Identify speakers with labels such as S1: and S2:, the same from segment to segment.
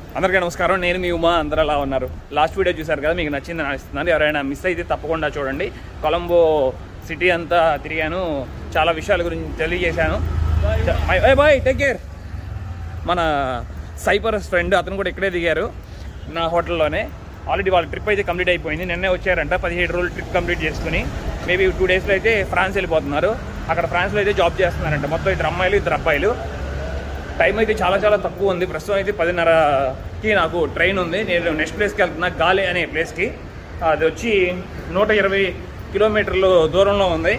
S1: అందరికీ నమస్కారం నేను మీ ఉమా అందరూ అలా ఉన్నారు లాస్ట్ వీడియో చూశారు కదా మీకు నచ్చిందని అనిపిస్తున్నాను ఎవరైనా మిస్ అయితే తప్పకుండా చూడండి కొలంబో సిటీ అంతా తిరిగాను చాలా విషయాల గురించి తెలియజేశాను ఏ బాయ్ టేక్ కేర్ మన సైపరస్ ఫ్రెండ్ అతను కూడా ఇక్కడే దిగారు నా హోటల్లోనే ఆల్రెడీ వాళ్ళ ట్రిప్ అయితే కంప్లీట్ అయిపోయింది నిన్నే వచ్చారంట పదిహేడు రోజులు ట్రిప్ కంప్లీట్ చేసుకుని మేబీ టూ డేస్లో అయితే ఫ్రాన్స్ వెళ్ళిపోతున్నారు అక్కడ ఫ్రాన్స్లో అయితే జాబ్ చేస్తున్నారంట మొత్తం ఇద్దరు అమ్మాయిలు ఇద్దరు అబ్బాయిలు టైం అయితే చాలా చాలా తక్కువ ఉంది ప్రస్తుతం అయితే పదిన్నరకి నాకు ట్రైన్ ఉంది నేను నెక్స్ట్ ప్లేస్కి వెళ్తున్నా గాలే అనే ప్లేస్కి అది వచ్చి నూట ఇరవై కిలోమీటర్లు దూరంలో ఉంది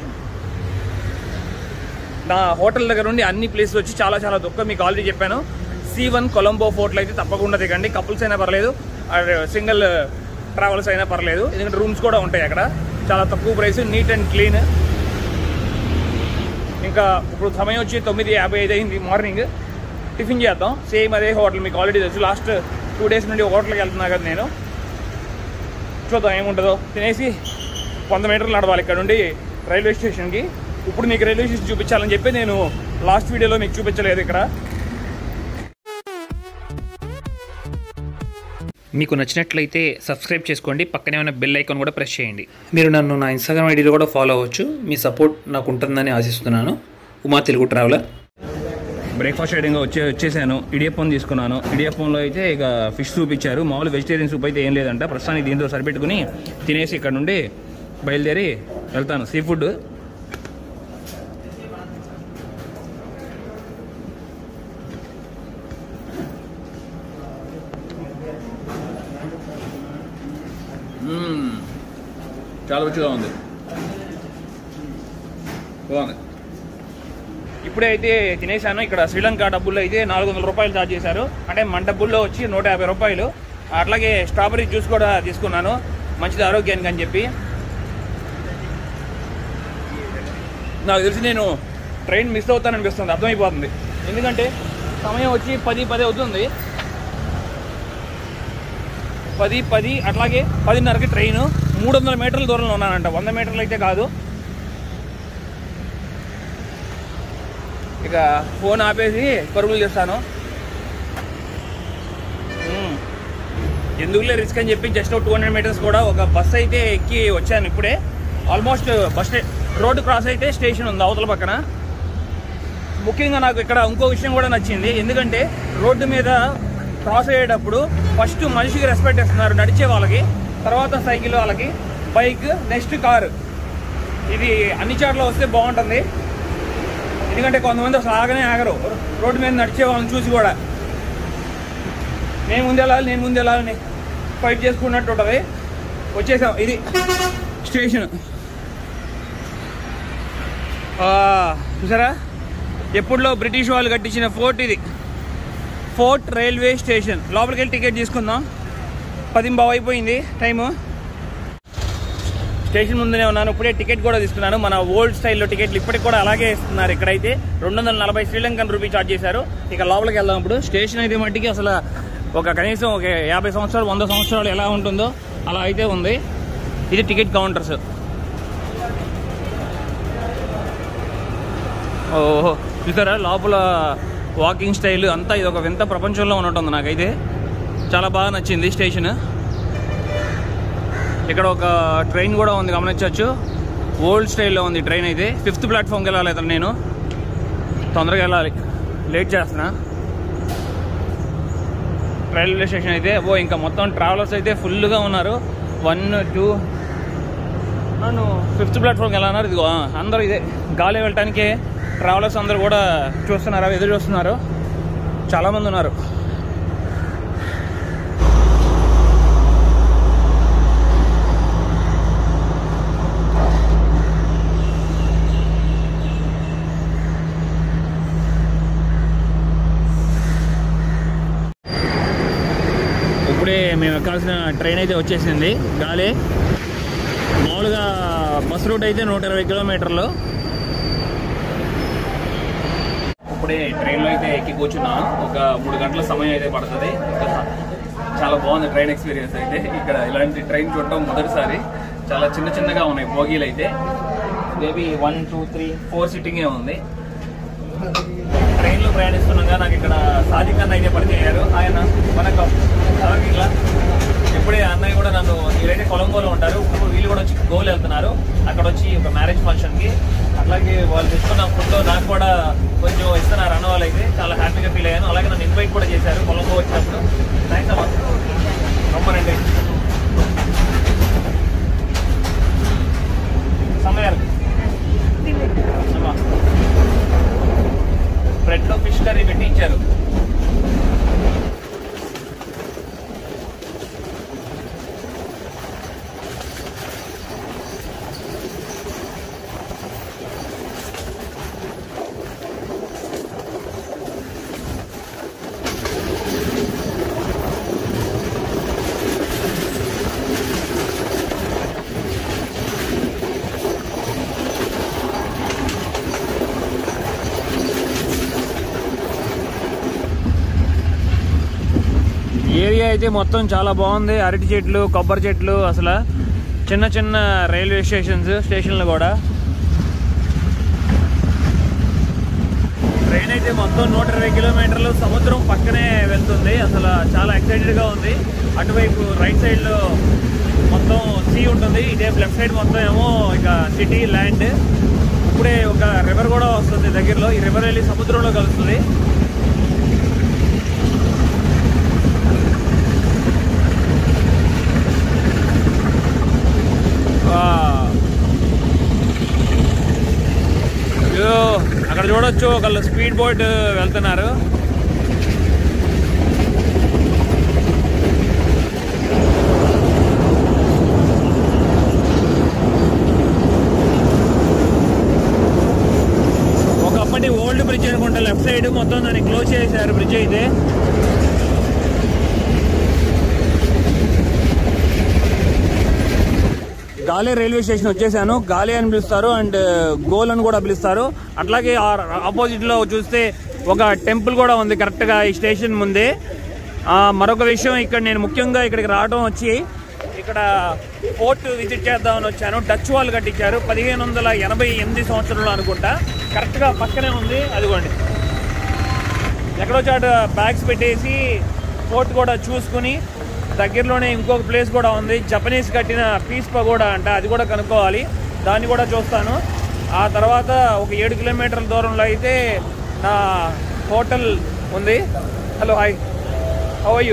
S1: నా హోటల్ దగ్గర నుండి అన్ని ప్లేస్లు వచ్చి చాలా చాలా తక్కువ మీకు ఆల్రెడీ చెప్పాను సి వన్ కొలంబో ఫోర్ట్లో అయితే తప్పకుండా దిగండి కపుల్స్ అయినా పర్లేదు సింగిల్ ట్రావెల్స్ అయినా పర్లేదు ఎందుకంటే రూమ్స్ కూడా ఉంటాయి అక్కడ చాలా తక్కువ ప్రైస్ నీట్ అండ్ క్లీన్ ఇంకా ఇప్పుడు సమయం వచ్చి తొమ్మిది యాభై ఐదు అయింది మార్నింగ్ టిఫిన్ చేద్దాం సేమ్ అదే హోటల్ మీకు ఆల్రెడీ తెలుసు లాస్ట్ టూ డేస్ నుండి హోటల్కి వెళ్తున్నా కదా నేను చూద్దాం ఏముంటుందో తినేసి వంద మీటర్లు నడవాలి ఇక్కడ నుండి రైల్వే స్టేషన్కి ఇప్పుడు నీకు రైల్వే స్టేషన్ చూపించాలని చెప్పి నేను లాస్ట్ వీడియోలో మీకు చూపించలేదు ఇక్కడ
S2: మీకు నచ్చినట్లయితే సబ్స్క్రైబ్ చేసుకోండి పక్కనే ఉన్న బెల్ ఐకాన్ కూడా ప్రెస్ చేయండి మీరు నన్ను నా ఇన్స్టాగ్రామ్ ఐడీలో కూడా ఫాలో అవ్వచ్చు మీ సపోర్ట్ నాకు ఉంటుందని ఆశిస్తున్నాను ఉమా తెలుగు ట్రావెలర్
S1: బ్రేక్ఫాస్ట్ ఐటంగా వచ్చే వచ్చేసాను ఇడియప్పం తీసుకున్నాను ఇడియప్పంలో అయితే ఇక ఫిష్ సూప్ ఇచ్చారు మామూలు వెజిటేరియన్ సూప్ అయితే ఏం లేదంట ప్రస్తుతానికి దీంతో సరిపెట్టుకుని తినేసి ఇక్కడ నుండి బయలుదేరి వెళ్తాను సీ ఫుడ్ మ్మ్. చాలా రుచిగా ఉంది బాగుంది ఇప్పుడే అయితే తినేసాను ఇక్కడ శ్రీలంక డబ్బుల్లో అయితే నాలుగు వందల రూపాయలు ఛార్జ్ చేశారు అంటే మన డబ్బుల్లో వచ్చి నూట యాభై రూపాయలు అట్లాగే స్ట్రాబెరీ జ్యూస్ కూడా తీసుకున్నాను మంచిది ఆరోగ్యానికి అని చెప్పి నాకు తెలిసి నేను ట్రైన్ మిస్ అవుతాననిపిస్తుంది అర్థమైపోతుంది ఎందుకంటే సమయం వచ్చి పది పది అవుతుంది పది పది అట్లాగే పదిన్నరకి ట్రైన్ మూడు వందల మీటర్ల దూరంలో ఉన్నానంట వంద మీటర్లు అయితే కాదు ఇక ఫోన్ ఆపేసి పరుగులు చేస్తాను మ్మ్. ఎందుకులే రిస్క్ అని చెప్పి జస్ట్ టూ హండ్రెడ్ మీటర్స్ కూడా ఒక బస్ అయితే ఎక్కి వచ్చాను ఇప్పుడే ఆల్మోస్ట్ బస్ స్టే రోడ్డు క్రాస్ అయితే స్టేషన్ ఉంది అవతల పక్కన ముఖ్యంగా నాకు ఇక్కడ ఇంకో విషయం కూడా నచ్చింది ఎందుకంటే రోడ్డు మీద క్రాస్ అయ్యేటప్పుడు ఫస్ట్ మనిషికి రెస్పెక్ట్ ఇస్తున్నారు నడిచే వాళ్ళకి తర్వాత సైకిల్ వాళ్ళకి బైక్ నెక్స్ట్ కారు ఇది అన్ని చోట్ల వస్తే బాగుంటుంది ఎందుకంటే కొంతమంది అసలు ఆగనే ఆగరు రోడ్డు మీద నడిచే వాళ్ళని చూసి కూడా నేను ముందు వెళ్ళాలి నేను ముందు వెళ్ళాలని ఫైట్ చేసుకున్నట్టు ఉంటుంది వచ్చేసాం ఇది స్టేషన్ ఆ, చూసారా ఎప్పుడులో బ్రిటిష్ వాళ్ళు కట్టించిన ఫోర్ట్ ఇది ఫోర్ట్ రైల్వే స్టేషన్ లోపలికి వెళ్ళి టికెట్ తీసుకుందాం పదింబావు అయిపోయింది టైము స్టేషన్ ముందునే ఉన్నాను ఇప్పుడే టికెట్ కూడా తీసుకున్నాను మన ఓల్డ్ స్టైల్లో టికెట్లు ఇప్పటికి కూడా అలాగే ఇస్తున్నారు ఇక్కడైతే రెండు వందల నలభై శ్రీలంకన్ రూపీ చార్జ్ చేశారు ఇక లోపలికి వెళ్దాం ఇప్పుడు స్టేషన్ అయితే మట్టికి అసలు ఒక కనీసం ఒక యాభై సంవత్సరాలు వంద సంవత్సరాలు ఎలా ఉంటుందో అలా అయితే ఉంది ఇది టికెట్ కౌంటర్స్ ఓహో చూసారా లోపల వాకింగ్ స్టైల్ అంతా ఇది ఒక వింత ప్రపంచంలో ఉన్నట్టుంది నాకైతే చాలా బాగా నచ్చింది స్టేషన్ ఇక్కడ ఒక ట్రైన్ కూడా ఉంది గమనించవచ్చు ఓల్డ్ స్టైల్లో ఉంది ట్రైన్ అయితే ఫిఫ్త్ ప్లాట్ఫామ్కి వెళ్ళాలి అతను నేను తొందరగా వెళ్ళాలి లేట్ చేస్తున్నా రైల్వే స్టేషన్ అయితే ఓ ఇంకా మొత్తం ట్రావెలర్స్ అయితే ఫుల్గా ఉన్నారు వన్ టూ నన్ను ఫిఫ్త్ ప్లాట్ఫామ్కి వెళ్ళన్నారు ఇదిగో ఆ, అందరూ ఇదే గాలి వెళ్ళటానికి ట్రావెలర్స్ అందరూ కూడా చూస్తున్నారు ఎదురు చూస్తున్నారు చాలామంది ఉన్నారు ఇప్పుడే మేము ఎక్కాల్సిన ట్రైన్ అయితే వచ్చేసింది గాలి మామూలుగా బస్ రూట్ అయితే నూట ఇరవై కిలోమీటర్లు ఇప్పుడే ట్రైన్లో అయితే ఎక్కి కూర్చున్నాను ఒక మూడు గంటల సమయం అయితే పడుతుంది చాలా బాగుంది ట్రైన్ ఎక్స్పీరియన్స్ అయితే ఇక్కడ ఇలాంటి ట్రైన్ చూడటం మొదటిసారి చాలా చిన్న చిన్నగా ఉన్నాయి బోగీలు అయితే maybe one two three four సిట్టింగే ఉంది ట్రైన్లో ప్రయాణిస్తున్నాగా నాకు ఇక్కడ సాధిక్ అన్న అయితే పరిచయం అయ్యారు ఆయన వనకం కొలంబోలో ఉంటారు ఇప్పుడు వీళ్ళు కూడా వచ్చి గోల్ వెళ్తున్నారు అక్కడ వచ్చి ఒక మ్యారేజ్ ఫంక్షన్ కి అట్లాగే వాళ్ళు తెచ్చుకున్న ఫుడ్ నాకు కూడా కొంచెం ఇస్తున్నారు అన్న వాళ్ళైతే చాలా హ్యాపీగా ఫీల్ అయ్యాను అలాగే నన్ను ఇన్వైట్ కూడా చేశారు కొలంబో వచ్చినప్పుడు థ్యాంక్స్ అమ్మా రమ్మనండి సమయాలు అమ్మా బ్రెడ్ లో ఫిష్ కర్రీ పెట్టి ఇచ్చారు ఏరియా అయితే మొత్తం చాలా బాగుంది అరటి చెట్లు కొబ్బరి చెట్లు అసలు చిన్న చిన్న రైల్వే స్టేషన్స్ స్టేషన్లు కూడా ట్రైన్ అయితే మొత్తం నూట ఇరవై కిలోమీటర్లు సముద్రం పక్కనే వెళ్తుంది అసలు చాలా ఎక్సైటెడ్ గా ఉంది అటువైపు రైట్ సైడ్ లో మొత్తం సీ ఉంటుంది ఇదే లెఫ్ట్ సైడ్ మొత్తం ఏమో ఇక సిటీ ల్యాండ్ ఇప్పుడే ఒక రివర్ కూడా వస్తుంది దగ్గరలో ఈ రివర్ వెళ్ళి సముద్రంలో కలుస్తుంది ఆ. ఇదిగో, అక్కడ చూడొచ్చు ఒకళ్ళు స్పీడ్ బోట్ వెళ్తున్నారు ఒకప్పటి ఓల్డ్ బ్రిడ్జ్ అనుకుంటా లెఫ్ట్ సైడ్ మొత్తం దాన్ని క్లోజ్ చేశారు బ్రిడ్జ్ అయితే గాలే రైల్వే స్టేషన్ వచ్చేసాను గాలి అని పిలుస్తారు అండ్ గోల్ అని కూడా పిలుస్తారు అట్లాగే ఆపోజిట్ లో చూస్తే ఒక టెంపుల్ కూడా ఉంది కరెక్ట్ గా ఈ స్టేషన్ ముందే ఆ, మరొక విషయం ఇక్కడ నేను ముఖ్యంగా ఇక్కడికి రావడం వచ్చి ఇక్కడ పోర్ట్ విజిట్ చేద్దామని వచ్చాను డచ్ వాళ్ళు కట్టించారు పదిహేను వందల ఎనభై ఎనిమిది సంవత్సరంలో అనుకుంటా కరెక్ట్ గా పక్కనే ఉంది అదిగోండి ఎక్కడో చాట బ్యాగ్స్ పెట్టేసి పోర్ట్ కూడా చూసుకుని దగ్గరలోనే ఇంకొక ప్లేస్ కూడా ఉంది జపనీస్ కట్టిన పీస్ పగోడా అంట అది కూడా కనుక్కోవాలి దాన్ని కూడా చూస్తాను ఆ తర్వాత ఒక ఏడు కిలోమీటర్ల దూరంలో అయితే నా హోటల్ ఉంది హలో హాయ్ హౌ యూ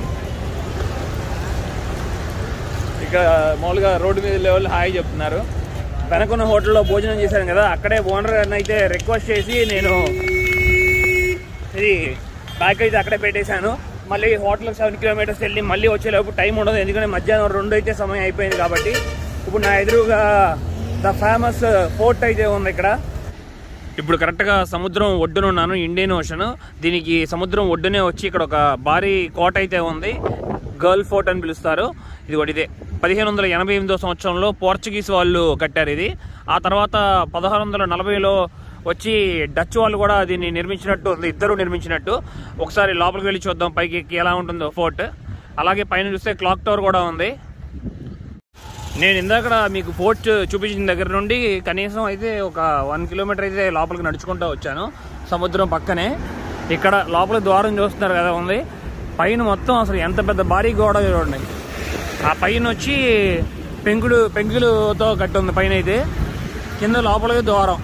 S1: ఇక మామూలుగా రోడ్డు మీద లెవెల్ హాయ్ చెప్తున్నారు వెనకున్న హోటల్లో భోజనం చేశాను కదా అక్కడే ఓనర్ అయితే రిక్వెస్ట్ చేసి నేను ఇది బ్యాగ్ అయితే అక్కడే పెట్టేశాను మళ్ళీ హోటల్కి సెవెన్ కిలోమీటర్స్ వెళ్ళి మళ్ళీ వచ్చేలోపు టైం ఉండదు ఎందుకంటే మధ్యాహ్నం రెండు అయితే సమయం అయిపోయింది కాబట్టి ఇప్పుడు నా ఎదురుగా ద ఫేమస్ ఫోర్ట్ అయితే ఉంది ఇక్కడ ఇప్పుడు కరెక్ట్గా సముద్రం ఒడ్డున ఉన్నాను ఇండియన్ ఓషన్ దీనికి సముద్రం ఒడ్డునే వచ్చి ఇక్కడ ఒక భారీ కోట అయితే ఉంది గర్ల్ ఫోర్ట్ అని పిలుస్తారు ఇది ఒకటి ఇదే పదిహేను వందల ఎనభై ఎనిమిదో సంవత్సరంలో పోర్చుగీస్ వాళ్ళు కట్టారు ఇది ఆ తర్వాత పదహారు వందల నలభైలో వచ్చి డచ్ వాళ్ళు కూడా దీన్ని నిర్మించినట్టు ఉంది ఇద్దరు నిర్మించినట్టు ఒకసారి లోపలికి వెళ్ళి చూద్దాం పైకి ఎక్కి ఎలా ఉంటుందో ఫోర్ట్ అలాగే పైన చూస్తే క్లాక్ టవర్ కూడా ఉంది నేను ఇందాక మీకు ఫోర్ట్ చూపించిన దగ్గర నుండి కనీసం అయితే ఒక వన్ కిలోమీటర్ అయితే లోపలికి నడుచుకుంటూ వచ్చాను సముద్రం పక్కనే ఇక్కడ లోపల ద్వారం చూస్తున్నారు కదా ఉంది పైన మొత్తం అసలు ఎంత పెద్ద భారీ గోడ చూడండి ఆ పైన వచ్చి పెంకుడు పెంకులతో కట్టి ఉంది పైన అయితే కింద లోపలికి ద్వారం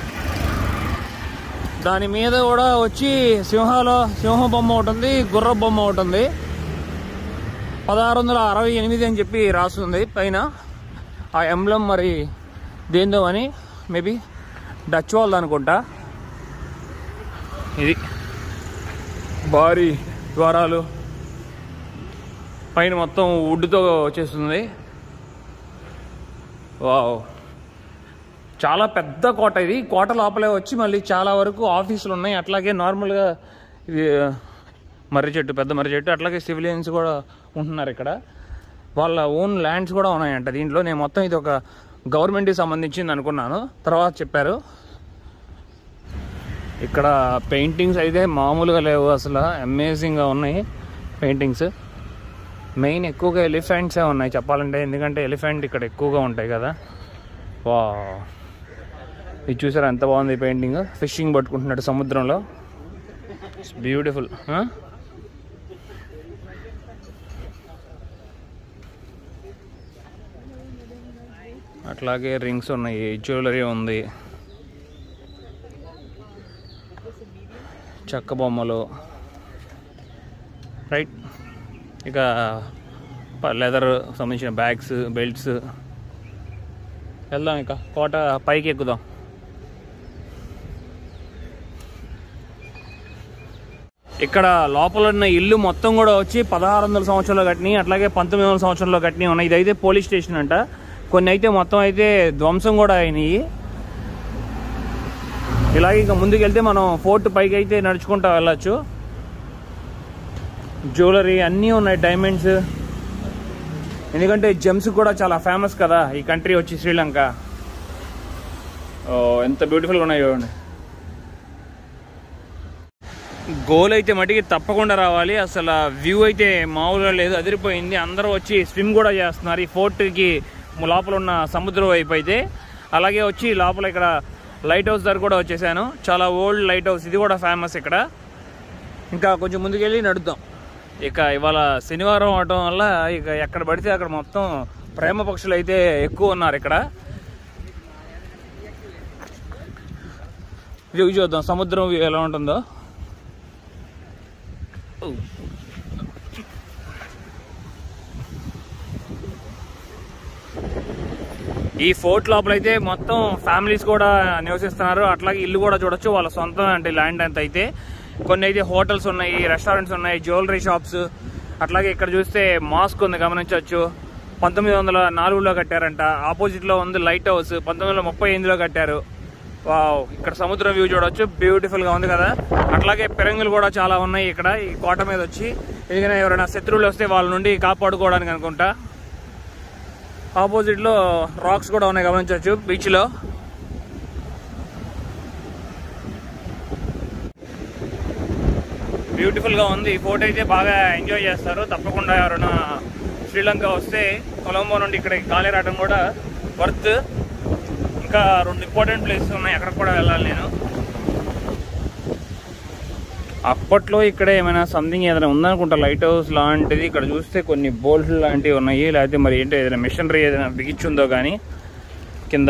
S1: దాని మీద కూడా వచ్చి సింహాలో సింహం బొమ్మ ఒకటి ఉంది గుర్ర బొమ్మ ఒకటి ఉంది పదహారు వందల అరవై ఎనిమిది అని చెప్పి రాస్తుంది పైన ఆ ఎంబ్లం మరి దేందో అని మేబీ డచ్ వాళ్ళది అనుకుంటా ఇది భారీ ద్వారాలు పైన మొత్తం వుడ్తో వచ్చేస్తుంది వావ్ చాలా పెద్ద కోట ఇది కోట లోపలే వచ్చి మళ్ళీ చాలా వరకు ఆఫీసులు ఉన్నాయి అట్లాగే నార్మల్గా ఇది మర్రి చెట్టు పెద్ద మర్రి చెట్టు అట్లాగే సివిలియన్స్ కూడా ఉంటున్నారు ఇక్కడ వాళ్ళ ఓన్ ల్యాండ్స్ కూడా ఉన్నాయంట దీంట్లో నేను మొత్తం ఇది ఒక గవర్నమెంట్కి సంబంధించింది అనుకున్నాను తర్వాత చెప్పారు ఇక్కడ పెయింటింగ్స్ అయితే మామూలుగా లేవు అసలు అమేజింగ్గా ఉన్నాయి పెయింటింగ్స్ మెయిన్ ఎక్కువగా ఎలిఫెంట్సే ఉన్నాయి చెప్పాలంటే ఎందుకంటే ఎలిఫెంట్ ఇక్కడ ఎక్కువగా ఉంటాయి కదా వా ఇది చూసారా ఎంత బాగుంది పెయింటింగ్ ఫిషింగ్ పట్టుకుంటున్నాడు సముద్రంలో ఇట్స్ బ్యూటిఫుల్ అట్లాగే రింగ్స్ ఉన్నాయి జ్యువెలరీ ఉంది చెక్క బొమ్మలు రైట్ ఇక లెదర్ సంబంధించిన బ్యాగ్స్ బెల్ట్స్ వెళ్దాం ఇక కోట పైకి ఎక్కుదాం ఇక్కడ లోపల ఉన్న ఇల్లు మొత్తం కూడా వచ్చి పదహారు వందల సంవత్సరంలో కట్టినాయి అట్లాగే పంతొమ్మిది వందల సంవత్సరంలో కట్టినవి ఉన్నాయి ఇదైతే పోలీస్ స్టేషన్ అంట కొన్ని అయితే మొత్తం అయితే ధ్వంసం కూడా అయినాయి ఇలాగే ఇంకా ముందుకు వెళ్తే మనం ఫోర్ట్ పైకి అయితే నడుచుకుంటా వెళ్ళచ్చు జ్యువెలరీ అన్నీ ఉన్నాయి డైమండ్స్ ఎందుకంటే జెమ్స్ కూడా చాలా ఫేమస్ కదా ఈ కంట్రీ వచ్చి శ్రీలంక ఓ ఎంత బ్యూటిఫుల్గా ఉన్నాయి చూడండి గోల్ అయితే మటుకి తప్పకుండా రావాలి అసలు వ్యూ అయితే మామూలుగా లేదు అదిరిపోయింది అందరూ వచ్చి స్విమ్ కూడా చేస్తున్నారు ఈ ఫోర్ట్కి లోపల ఉన్న సముద్రం వైపు అయితే అలాగే వచ్చి లోపల ఇక్కడ లైట్ హౌస్ దగ్గర కూడా వచ్చేసాను చాలా ఓల్డ్ లైట్ హౌస్ ఇది కూడా ఫేమస్ ఇక్కడ ఇంకా కొంచెం ముందుకెళ్ళి నడుద్దాం ఇక ఇవాళ శనివారం అవడం వల్ల ఇక ఎక్కడ పడితే అక్కడ మొత్తం ప్రేమ పక్షులు అయితే ఎక్కువ ఉన్నారు ఇక్కడ వ్యూ చూద్దాం సముద్రం వ్యూ ఎలా ఉంటుందో ఈ ఫోర్ట్ లోపల అయితే మొత్తం ఫ్యామిలీస్ కూడా నివసిస్తున్నారు అట్లాగే ఇల్లు కూడా చూడొచ్చు వాళ్ళ సొంతం అంటే ల్యాండ్ అంత అయితే కొన్ని అయితే హోటల్స్ ఉన్నాయి రెస్టారెంట్స్ ఉన్నాయి జ్యువెలరీ షాప్స్ అట్లాగే ఇక్కడ చూస్తే మాస్క్ ఉంది గమనించవచ్చు పంతొమ్మిది వందల నాలుగులో కట్టారంట ఆపోజిట్ లో ఉంది లైట్ హౌస్ పంతొమ్మిది వందల ముప్పై ఎనిమిదిలో కట్టారు వావ్ ఇక్కడ సముద్రం వ్యూ చూడొచ్చు బ్యూటిఫుల్ గా ఉంది కదా అట్లాగే పెరంగులు కూడా చాలా ఉన్నాయి ఇక్కడ ఈ కోట మీద వచ్చి ఎందుకంటే ఎవరైనా శత్రువులు వస్తే వాళ్ళ నుండి కాపాడుకోవడానికి అనుకుంటా ఆపోజిట్ లో రాక్స్ కూడా ఉన్నాయి గమనించవచ్చు బీచ్ లో బ్యూటిఫుల్ గా ఉంది ఈ ఫోటో అయితే బాగా ఎంజాయ్ చేస్తారు తప్పకుండా ఎవరైనా శ్రీలంక వస్తే కొలంబో నుండి ఇక్కడ కాలేరాటం కూడా వర్త్ ఇంకా రెండు ఇంపార్టెంట్ ప్లేసెస్ ఉన్నాయి అక్కడ కూడా వెళ్ళాలి నేను అప్పట్లో ఇక్కడ ఏమైనా సంథింగ్ ఏదైనా ఉందనుకుంటా లైట్ హౌస్ లాంటిది ఇక్కడ చూస్తే కొన్ని బోల్ట్ లాంటివి ఉన్నాయి లేకపోతే మరి ఏంటో ఏదైనా మిషనరీ ఏదైనా బిగించుందో కానీ కింద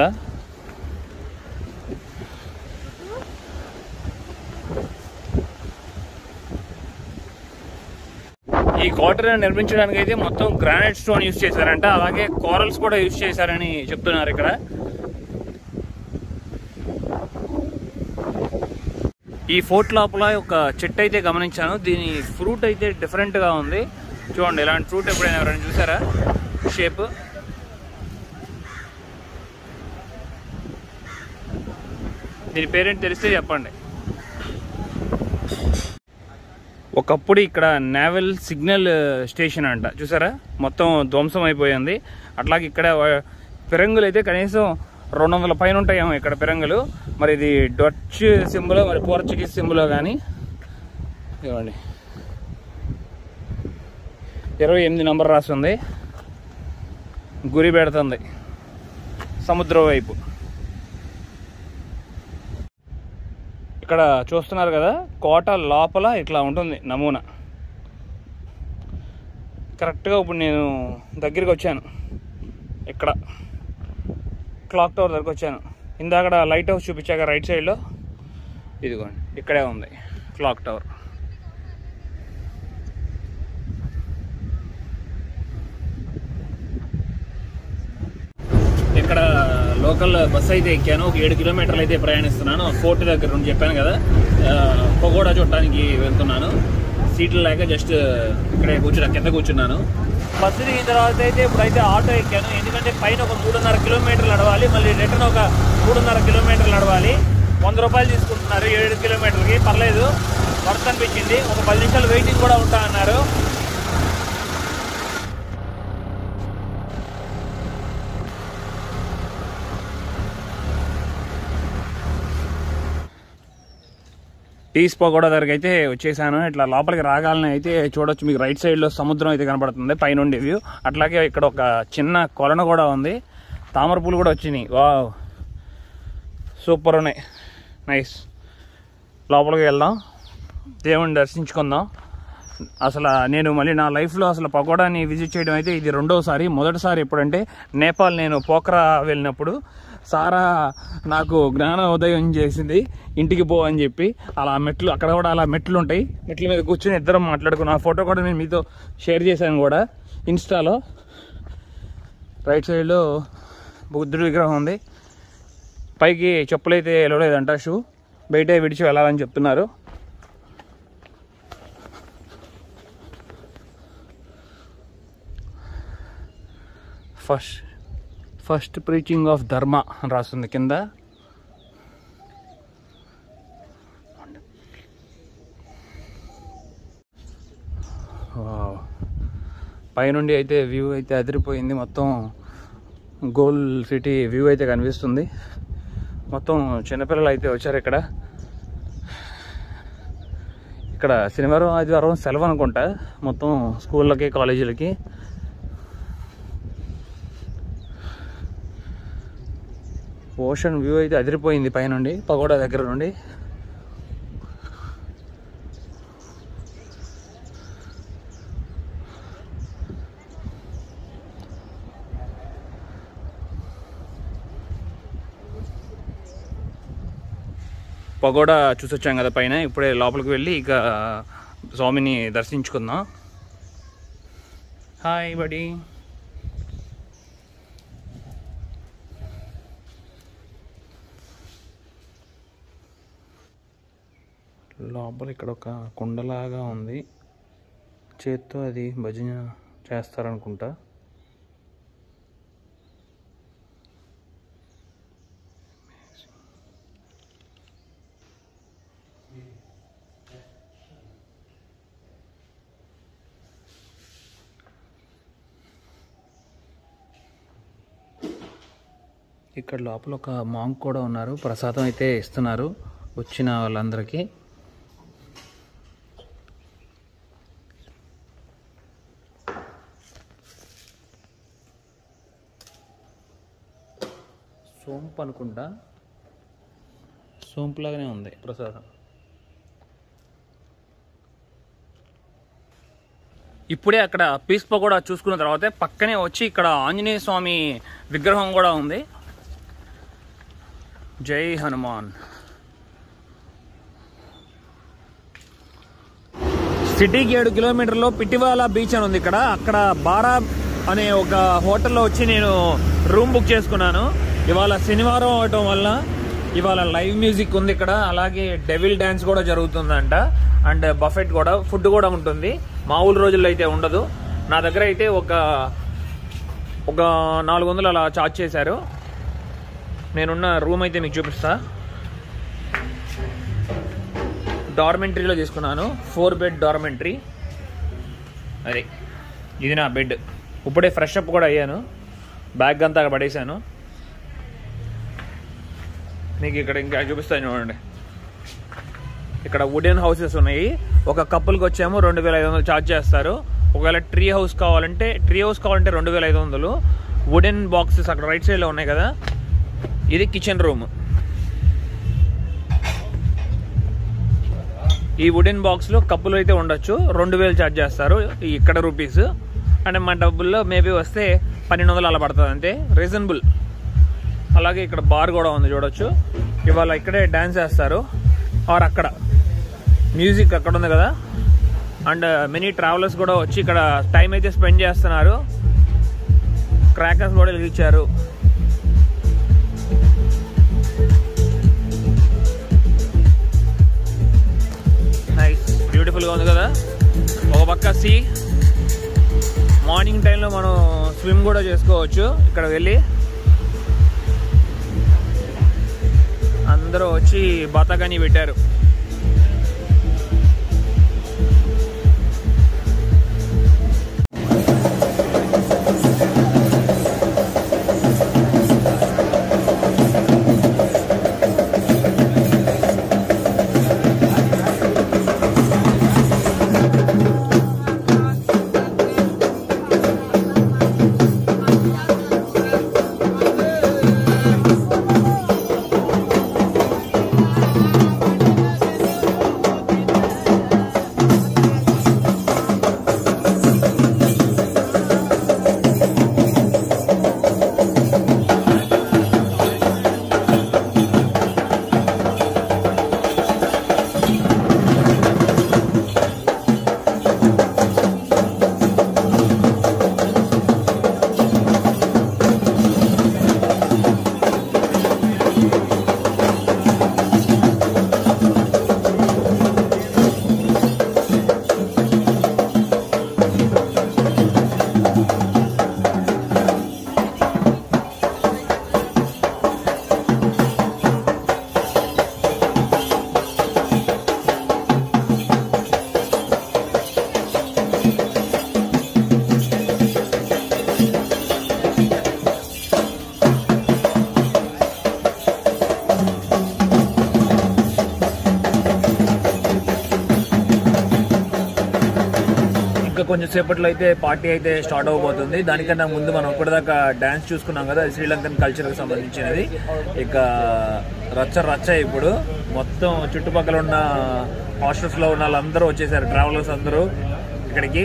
S1: ఈ కోటను నిర్మించడానికి అయితే మొత్తం గ్రానైట్ స్టోన్ యూస్ చేశారంట అలాగే కోరల్స్ కూడా యూస్ చేశారని చెప్తున్నారు ఇక్కడ ఈ ఫోర్ట్ లోపల ఒక చెట్టు అయితే గమనించాను దీని ఫ్రూట్ అయితే డిఫరెంట్ గా ఉంది చూడండి ఇలాంటి ఫ్రూట్ ఎప్పుడైనా ఎవరైనా చూసారా షేప్ దీని పేరేంటి తెలిస్తే చెప్పండి ఒకప్పుడు ఇక్కడ నేవల్ సిగ్నల్ స్టేషన్ అంట చూసారా మొత్తం ధ్వంసం అయిపోయింది అట్లాగే ఇక్కడ వ- పిరంగులు అయితే కనీసం రెండు వందల పైన ఉంటాయేమో ఇక్కడ పిరంగులు మరి ఇది డచ్ సింబులో మరి పోర్చుగీస్ సింబులో కానీ ఇవ్వండి ఇరవై ఎనిమిది నంబర్ రాస్తుంది గురి పెడుతుంది సముద్రం వైపు ఇక్కడ చూస్తున్నారు కదా కోట లోపల ఇట్లా ఉంటుంది నమూనా కరెక్ట్గా ఇప్పుడు నేను దగ్గరికి వచ్చాను ఇక్కడ క్లాక్ టవర్ దగ్గరకు వచ్చాను ఇందాక లైట్ హౌస్ చూపించాక రైట్ సైడ్లో ఇదిగోండి ఇక్కడే ఉంది క్లాక్ టవర్ ఇక్కడ లోకల్ బస్ అయితే ఎక్కాను ఒక ఏడు కిలోమీటర్లు అయితే ప్రయాణిస్తున్నాను ఫోర్ట్ దగ్గర నుండి చెప్పాను కదా ఆ, పగోడా చూడటానికి వెళ్తున్నాను సీట్లు లేక జస్ట్ ఇక్కడే కూర్చున్నా కింద కూర్చున్నాను బస్సు దిగిన తర్వాత అయితే ఇప్పుడైతే ఆటో ఎక్కాను ఎందుకంటే పైన ఒక మూడున్నర కిలోమీటర్లు నడవాలి మళ్ళీ రిటర్న్ ఒక మూడున్నర కిలోమీటర్లు నడవాలి వంద రూపాయలు తీసుకుంటున్నారు ఏడు కిలోమీటర్కి పర్లేదు వర్త్ అనిపించింది ఒక పది నిమిషాలు వెయిటింగ్ కూడా ఉంటా అన్నారు టీస్ పకోడా దగ్గరికి అయితే వచ్చేసాను ఇట్లా లోపలికి రాగాలని అయితే చూడొచ్చు మీకు రైట్ సైడ్ లో సముద్రం అయితే కనబడుతుంది పైనుండి వ్యూ అట్లాగే ఇక్కడ ఒక చిన్న కొలను కూడా ఉంది తామర పూలు కూడా వచ్చినాయి వావ్ సూపర్ ఉన్నాయి నైస్ లోపలికి వెళ్దాం దేవుని దర్శించుకుందాం అసలు నేను మళ్ళీ నా లైఫ్లో అసలు పకోడాని విజిట్ చేయడం అయితే ఇది రెండోసారి మొదటిసారి ఎప్పుడంటే నేపాల్ నేను పోఖరా వెళ్ళినప్పుడు సారా నాకు జ్ఞాన ఉదయం చేసింది ఇంటికి పో అని చెప్పి అలా మెట్లు అక్కడ కూడా అలా మెట్లు ఉంటాయి మెట్ల మీద కూర్చొని ఇద్దరం మాట్లాడుకున్నాం ఆ ఫోటో కూడా నేను మీతో షేర్ చేశాను కూడా ఇన్స్టాలో రైట్ సైడ్లో బుద్ధుడి విగ్రహం ఉంది పైకి చెప్పులైతే వెళ్ళలేదంట షూ బయటే విడిచి వెళ్ళాలని చెప్తున్నారు ఫస్ట్ ఫస్ట్ ప్రీచింగ్ ఆఫ్ ధర్మ అని రాస్తుంది కింద వావ్. పైనుండి అయితే వ్యూ అయితే అదిరిపోయింది మొత్తం గోల్ సిటీ వ్యూ అయితే కనిపిస్తుంది మొత్తం చిన్నపిల్లలు అయితే వచ్చారు ఇక్కడ ఇక్కడ శనివారం ఆదివారం సెలవు అనుకుంటా మొత్తం స్కూళ్ళకి కాలేజీలకి ఓషన్ వ్యూ అయితే అదిరిపోయింది పైనుండి పగోడా దగ్గర నుండి పగోడా చూసొచ్చాం కదా పైన ఇప్పుడే లోపలికి వెళ్ళి ఇక స్వామిని దర్శించుకుందాం హాయ్ బడి లోపల ఇక్కడ ఒక కుండలాగా ఉంది చేత్తో అది భజన చేస్తారనుకుంటా ఇక్కడ లోపల ఒక మాంక్ కూడా ఉన్నారు ప్రసాదం అయితే ఇస్తున్నారు వచ్చిన వాళ్ళందరికీ సోంపు అనుకుంటా సోంపు లాగానే ఉంది ప్రసాదం ఇప్పుడే అక్కడ పీస్ పకోడా చూసుకున్న తర్వాత పక్కనే వచ్చి ఇక్కడ ఆంజనేయ స్వామి విగ్రహం కూడా ఉంది జై హనుమాన్ సిటీకి ఏడు కిలోమీటర్లో పిట్టివాలా బీచ్ అని ఉంది ఇక్కడ అక్కడ బారా అనే ఒక హోటల్లో వచ్చి నేను రూమ్ బుక్ చేసుకున్నాను ఇవాళ శనివారం అవటం వల్ల ఇవాళ లైవ్ మ్యూజిక్ ఉంది ఇక్కడ అలాగే డెవిల్ డ్యాన్స్ కూడా జరుగుతుందంట అండ్ బఫెట్ కూడా ఫుడ్ కూడా ఉంటుంది మామూలు రోజుల్లో అయితే ఉండదు నా దగ్గర అయితే ఒక ఒక నాలుగు వందలు అలా చార్జ్ చేశారు నేనున్న రూమ్ అయితే మీకు చూపిస్తా డార్మెంటరీలో తీసుకున్నాను ఫోర్ బెడ్ డార్మెంటరీ అది ఇది నా బెడ్ ఇప్పుడే ఫ్రెష్ అప్ కూడా అయ్యాను బ్యాగ్ అంతా అక్కడ పడేశాను మీకు ఇక్కడ ఇంకా చూపిస్తాను చూడండి ఇక్కడ వుడెన్ హౌసెస్ ఉన్నాయి ఒక కప్పుల్కి వచ్చేమో రెండు వేల ఐదు వందలు ఛార్జ్ చేస్తారు ఒకవేళ ట్రీ హౌస్ కావాలంటే ట్రీ హౌస్ కావాలంటే రెండు వేల ఐదు వందలు వుడెన్ బాక్సెస్ అక్కడ రైట్ సైడ్లో ఉన్నాయి కదా ఇది కిచెన్ రూమ్ ఈ వుడెన్ బాక్స్లో కప్పులు అయితే ఉండొచ్చు రెండు వేలు ఛార్జ్ చేస్తారు ఈ ఇక్కడ రూపీస్ అంటే మన డబ్బుల్లో మేబీ వస్తే పన్నెండు వందలు అలా పడుతుంది అంతే రీజనబుల్ అలాగే ఇక్కడ బార్ కూడా ఉంది చూడొచ్చు ఇవాళ ఇక్కడే డ్యాన్స్ చేస్తారు ఆర్ అక్కడ మ్యూజిక్ అక్కడ ఉంది కదా అండ్ మెనీ ట్రావెలర్స్ కూడా వచ్చి ఇక్కడ టైం అయితే స్పెండ్ చేస్తున్నారు క్రాకర్స్ కూడా వెలిగించారు నైస్ బ్యూటిఫుల్గా ఉంది కదా ఒక పక్క సీ మార్నింగ్ టైంలో మనం స్విమ్ కూడా చేసుకోవచ్చు ఇక్కడ వెళ్ళి అందరూ వచ్చి బతకని పెట్టారు కొంచెం సేపట్లో అయితే పార్టీ అయితే స్టార్ట్ అవబోతుంది దానికన్నా ముందు మనం ఇప్పటిదాకా డ్యాన్స్ చూసుకున్నాం కదా అది శ్రీలంకన్ కల్చర్కి సంబంధించినది ఇక రచ్చ రచ్చ ఇప్పుడు మొత్తం చుట్టుపక్కల ఉన్న హాస్టల్స్లో ఉన్న వాళ్ళందరూ వచ్చేసారు ట్రావెలర్స్ అందరూ ఇక్కడికి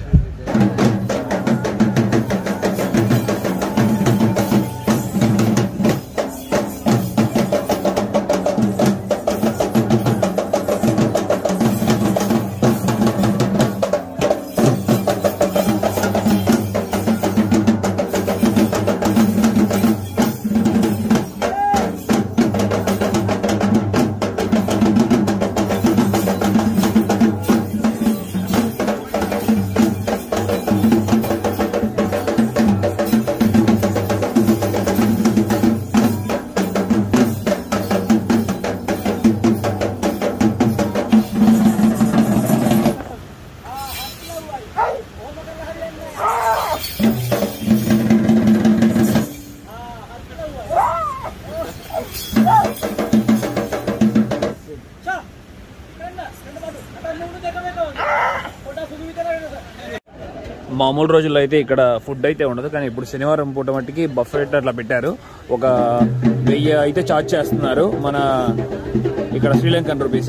S1: మామూలు రోజుల్లో అయితే ఇక్కడ ఫుడ్ అయితే ఉండదు కానీ ఇప్పుడు శనివారం పూట మట్టికి బఫెట్ అట్లా పెట్టారు ఒక వెయ్యి అయితే చార్జ్ చేస్తున్నారు మన ఇక్కడ శ్రీలంకన్ రూపీస్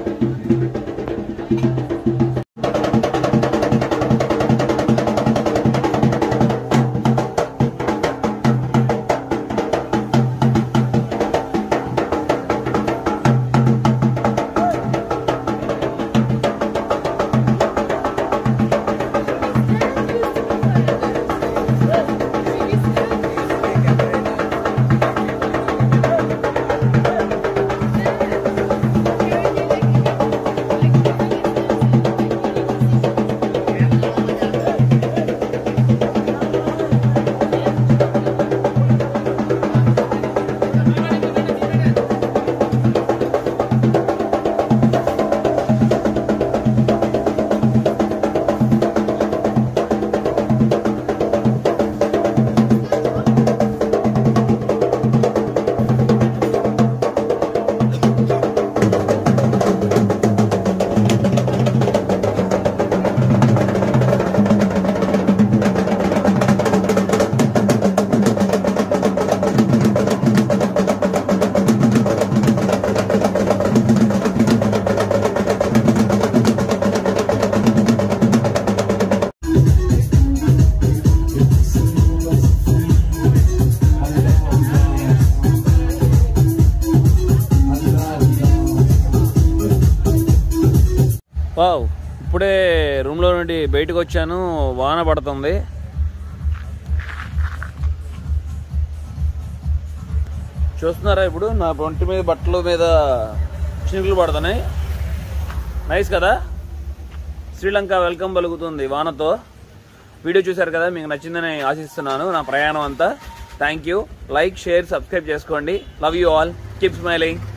S1: వావ్ ఇప్పుడే రూమ్లో నుండి బయటకు వచ్చాను వాన పడుతుంది చూస్తున్నారా ఇప్పుడు నా ఒంటి మీద బట్టల మీద చినుకులు పడుతున్నాయి నైస్ కదా శ్రీలంక వెల్కమ్ పలుకుతుంది వానతో వీడియో చూశారు కదా మీకు నచ్చిందని ఆశిస్తున్నాను నా ప్రయాణం అంతా thank you like share subscribe చేసుకోండి love you all keep smiling